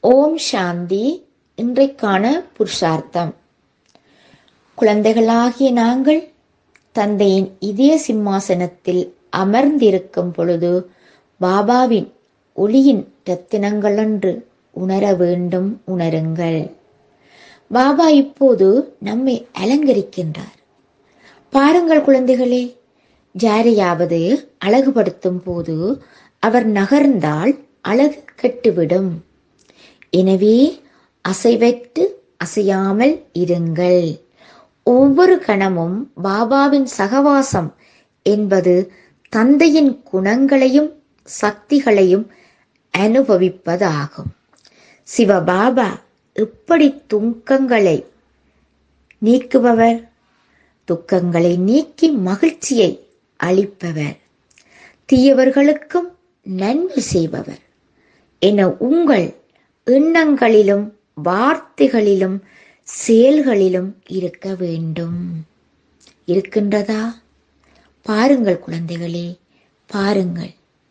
ஓம் சாந்தி இன்றைக்கான புருஷார்த்தம் குழந்தைகளாகிய நாங்கள் தந்தையின் இதய சிம்மாசனத்தில் அமர்ந்திருக்கும் பொழுது பாபாவின் ஒளியின் ரத்தினங்களென்று உணர வேண்டும் உணருங்கள் பாபா இப்போது நம்மை அலங்கரிக்கின்றார் பாருங்கள் குழந்தைகளே ஜாரையாவது அழகுபடுத்தும் போது அவர் நகர்ந்தால் அழகு கெட்டுவிடும் எனவே அசைவற்று அசையாமல் இருங்கள் ஒவ்வொரு கணமும் பாபாவின் சகவாசம் என்பது தந்தையின் குணங்களையும் சக்திகளையும் அனுபவிப்பதாகும் சிவபாபா எப்படி துக்கங்களை நீக்குபவர் துக்கங்களை நீக்கி மகிழ்ச்சியை அளிப்பவர் தீயவர்களுக்கும் நன்மை செய்பவர் என உங்கள் எண்ணங்களிலும் வார்த்தைகளிலும் செயல்களிலும் இருக்க வேண்டும் இருக்கின்றதா பாருங்கள் குழந்தைகளே பாருங்கள்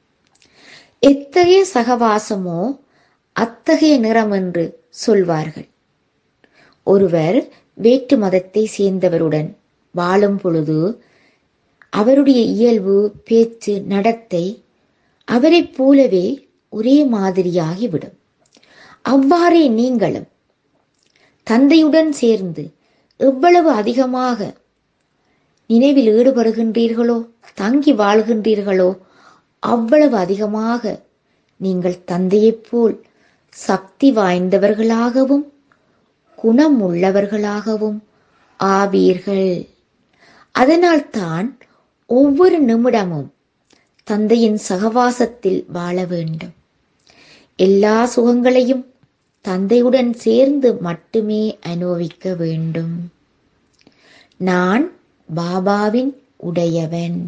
எத்தகைய சகவாசமோ அத்தகைய நிறம் என்று சொல்வார்கள் ஒருவர் வேற்று மதத்தை சேர்ந்தவருடன் வாழும் பொழுது அவருடைய இயல்பு பேச்சு நடத்தை அவரைப் போலவே ஒரே மாதிரியாகிவிடும் அவ்வாறே நீங்களும் தந்தையுடன் சேர்ந்து எவ்வளவு அதிகமாக நினைவில் ஈடுபடுகின்றீர்களோ தங்கி வாழ்கின்றீர்களோ அவ்வளவு அதிகமாக நீங்கள் தந்தையைப் போல் சக்தி வாய்ந்தவர்களாகவும் குணம் உள்ளவர்களாகவும் ஆவீர்கள் அதனால்தான் ஒவ்வொரு நிமிடமும் தந்தையின் சகவாசத்தில் வாழ வேண்டும் எல்லா சுகங்களையும் தந்தையுடன் சேர்ந்து மட்டுமே அனுபவிக்க வேண்டும் நான் பாபாவின் உடையவன்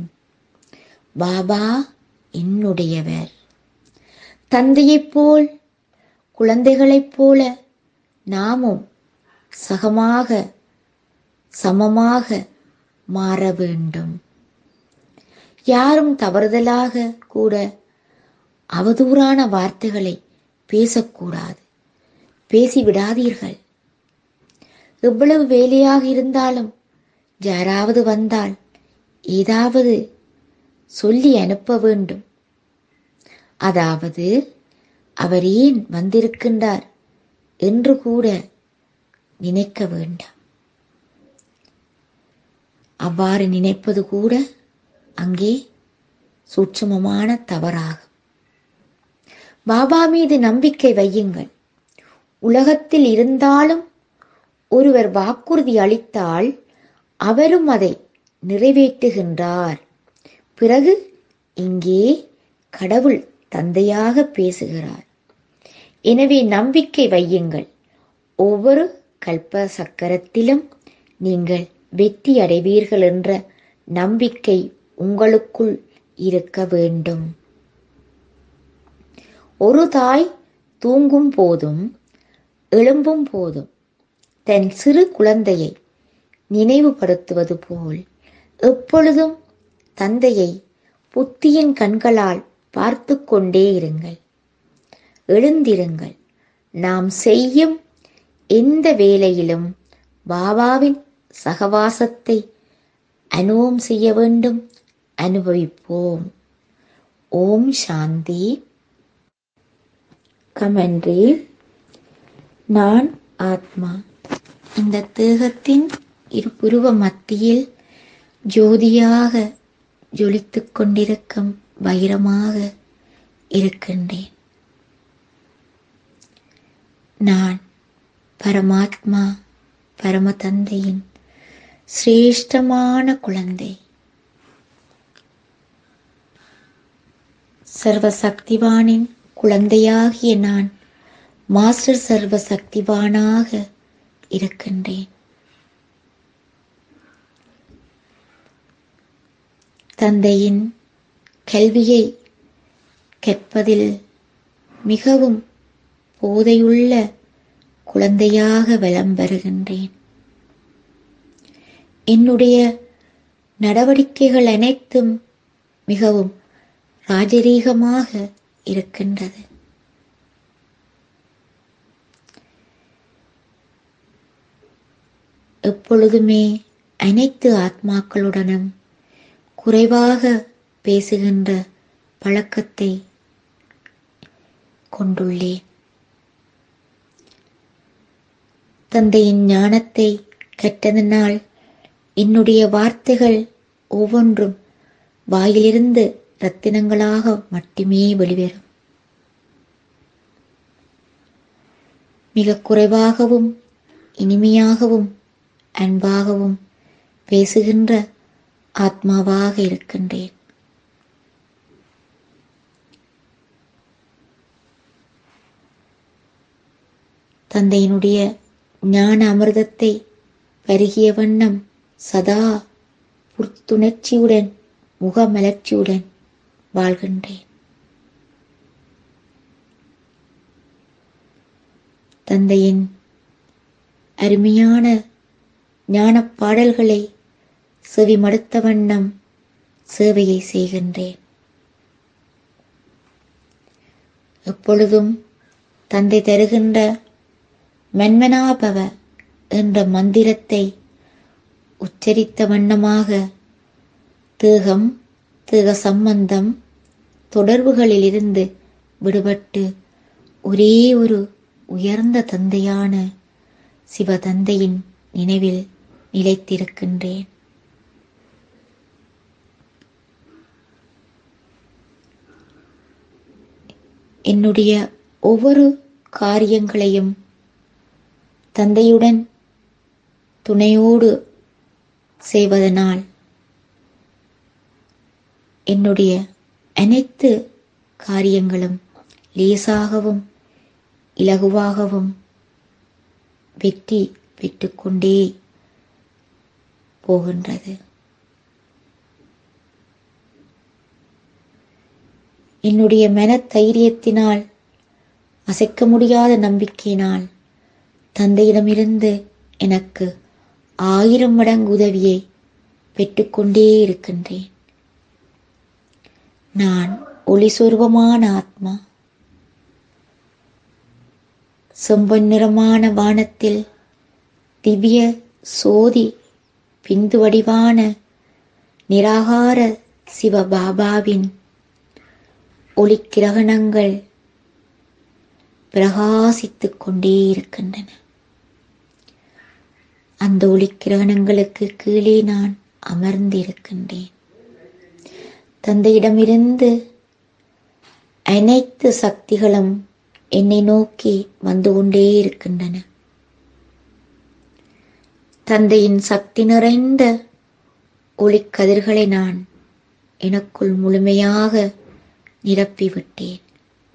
பாபா என்னுடையவர் தந்தையைப் போல் குழந்தைகளைப் போல நாமும் சகமாக சமமாக மாற வேண்டும் யாரும் தவறுதலாக கூட அவதூறான வார்த்தைகளை பேசக்கூடாது பேசிவிடாதீர்கள் எவ்வளவு வேலையாக இருந்தாலும் யாராவது வந்தால் ஏதாவது சொல்லி அனுப்ப வேண்டும் அதாவது அவர் ஏன் வந்திருக்கின்றார் என்று கூட நினைக்க வேண்டாம் அவ்வாறு நினைப்பது கூட அங்கே சூட்சமமான தவறாகும் பாபா மீது நம்பிக்கை வையுங்கள் உலகத்தில் இருந்தாலும் ஒருவர் வாக்குறுதி அளித்தால் அவரும் அதை நிறைவேற்றுகின்றார் பிறகு இங்கே கடவுள் தந்தையாக பேசுகிறார் எனவே நம்பிக்கை வையுங்கள் ஒவ்வொரு கல்ப சக்கரத்திலும் நீங்கள் வெற்றி அடைவீர்கள் என்ற நம்பிக்கை உங்களுக்குள் இருக்க வேண்டும் ஒரு தாய் தூங்கும் போதும் எழும்பும் போதும் தன் சிறு குழந்தையை நினைவுபடுத்துவது போல் எப்பொழுதும் தந்தையை புத்தியின் கண்களால் பார்த்து கொண்டே இருங்கள் எழுந்திருங்கள் நாம் செய்யும் எந்த வேலையிலும் பாபாவின் சகவாசத்தை அனுபவம் செய்ய வேண்டும் அனுபவிப்போம் ஓம் சாந்தி கமெண்ட்ரி நான் ஆத்மா இந்த தேகத்தின் இரு புருவ மத்தியில் ஜோதியாக ஜொலித்துக் கொண்டிருக்கும் வைரமாக இருக்கின்றேன் நான் பரமாத்மா பரமதந்தையின் சிரேஷ்டமான குழந்தை சர்வசக்திவானின் குழந்தையாகிய நான் மாஸ்டர் சர்வ சக்திவானாக இருக்கின்றேன் தந்தையின் கல்வியை கற்பதில் மிகவும் போதையுள்ள குழந்தையாக வலம் வருகின்றேன் என்னுடைய நடவடிக்கைகள் அனைத்தும் மிகவும் ராஜரீகமாக இருக்கின்றது எப்பொழுதுமே அனைத்து ஆத்மாக்களுடனும் குறைவாக பேசுகின்ற பழக்கத்தை கொண்டுள்ளேன் தந்தையின் ஞானத்தை கற்றதனால் என்னுடைய வார்த்தைகள் ஒவ்வொன்றும் வாயிலிருந்து ரத்தினங்களாக மட்டுமே வெளிவரும் மிக குறைவாகவும் இனிமையாகவும் அன்பாகவும் பேசுகின்ற ஆத்மாவாக இருக்கின்றேன் தந்தையினுடைய ஞான அமிர்தத்தை பருகிய வண்ணம் சதா புத்துணர்ச்சியுடன் முகமலர்ச்சியுடன் வாழ்கின்றேன் தந்தையின் அருமையான ஞானப் பாடல்களை செவிமடுத்த வண்ணம் சேவையை செய்கின்றேன் எப்பொழுதும் தந்தை தருகின்ற மன்மனாபவ என்ற மந்திரத்தை உச்சரித்த வண்ணமாக தேகம் தேக சம்பந்தம் தொடர்புகளிலிருந்து விடுபட்டு ஒரே ஒரு உயர்ந்த தந்தையான சிவதந்தையின் நினைவில் நிலைத்திருக்கின்றேன் என்னுடைய ஒவ்வொரு காரியங்களையும் தந்தையுடன் துணையோடு செய்வதனால் என்னுடைய அனைத்து காரியங்களும் லேசாகவும் இலகுவாகவும் வெற்றி பெற்றுக்கொண்டே போகின்றது என்னுடைய மனத்தைரியத்தினால் அசைக்க முடியாத நம்பிக்கையினால் தந்தையிடமிருந்து எனக்கு ஆயிரம் மடங்கு உதவியை பெற்றுக்கொண்டே இருக்கின்றேன் நான் ஒளி சொருபமான ஆத்மா செம்பொன் நிறமான வானத்தில் திவ்ய சோதி பிந்து வடிவான நிராகார சிவபாபாவின் ஒளிக்கிரகணங்கள் பிரகாசித்துக் கொண்டே இருக்கின்றன அந்த ஒளிக்கிரகணங்களுக்கு கீழே நான் அமர்ந்திருக்கின்றேன் தந்தையிடமிருந்து அனைத்து சக்திகளும் என்னை நோக்கி வந்து கொண்டே இருக்கின்றன தந்தையின் சக்தி நிறைந்த ஒளிக்கதிர்களை நான் எனக்குள் முழுமையாக நிரப்பிவிட்டேன்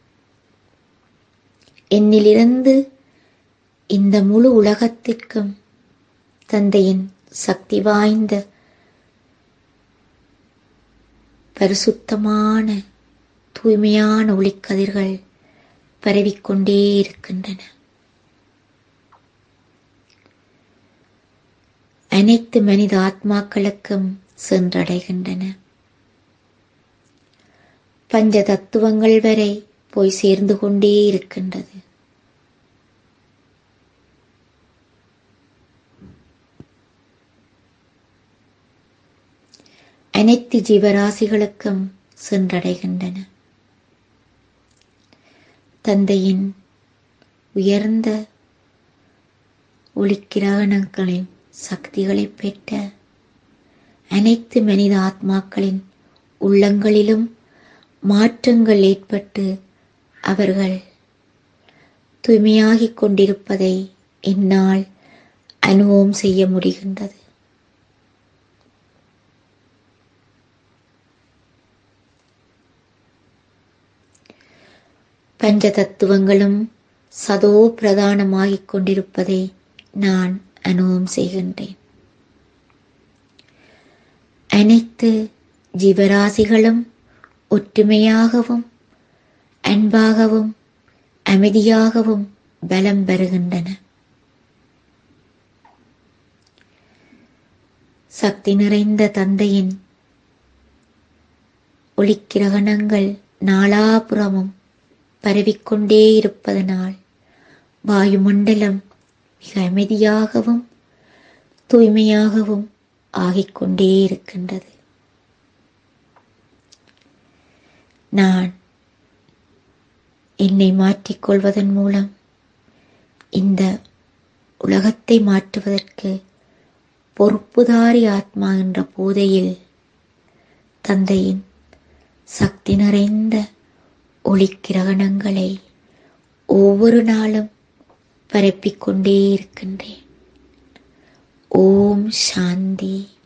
என்னிலிருந்து இந்த முழு உலகத்திற்கும் தந்தையின் சக்தி வாய்ந்த பரிசுத்தமான தூய்மையான ஒளிக்கதிர்கள் பரவிக்கொண்டே இருக்கின்றன அனைத்து மனித ஆத்மாக்களுக்கும் சென்றடைகின்றன பஞ்ச தத்துவங்கள் வரை போய் சேர்ந்து கொண்டே இருக்கின்றது அனைத்து ஜீவராசிகளுக்கும் சென்றடைகின்றன தந்தையின் உயர்ந்த ஒளிக்கிரகணங்களின் சக்திகளை பெற்ற அனைத்து மனித ஆத்மாக்களின் உள்ளங்களிலும் மாற்றங்கள் ஏற்பட்டு அவர்கள் தூய்மையாகிக் கொண்டிருப்பதை என்னால் அனுபவம் செய்ய முடிகின்றது பஞ்ச தத்துவங்களும் சதோ பிரதானமாகிக் கொண்டிருப்பதை நான் அனுபவம் செய்கின்றேன் அனைத்து ஜீவராசிகளும் ஒற்றுமையாகவும் அன்பாகவும் அமைதியாகவும் பலம் பெறுகின்றன சக்தி நிறைந்த தந்தையின் ஒளிக்கிரகணங்கள் நாலாபுறமும் பரவிக்கொண்டே இருப்பதனால் வாயுமண்டலம் மிக அமைதியாகவும் தூய்மையாகவும் ஆகிக்கொண்டே இருக்கின்றது நான் என்னை மாற்றிக்கொள்வதன் மூலம் இந்த உலகத்தை மாற்றுவதற்கு பொறுப்புதாரி ஆத்மா என்ற போதையில் தந்தையின் சக்தி நிறைந்த ஒளிக்கிரகணங்களை ஒவ்வொரு நாளும் பரப்பிக்கொண்டே இருக்கின்றேன் ஓம் சாந்தி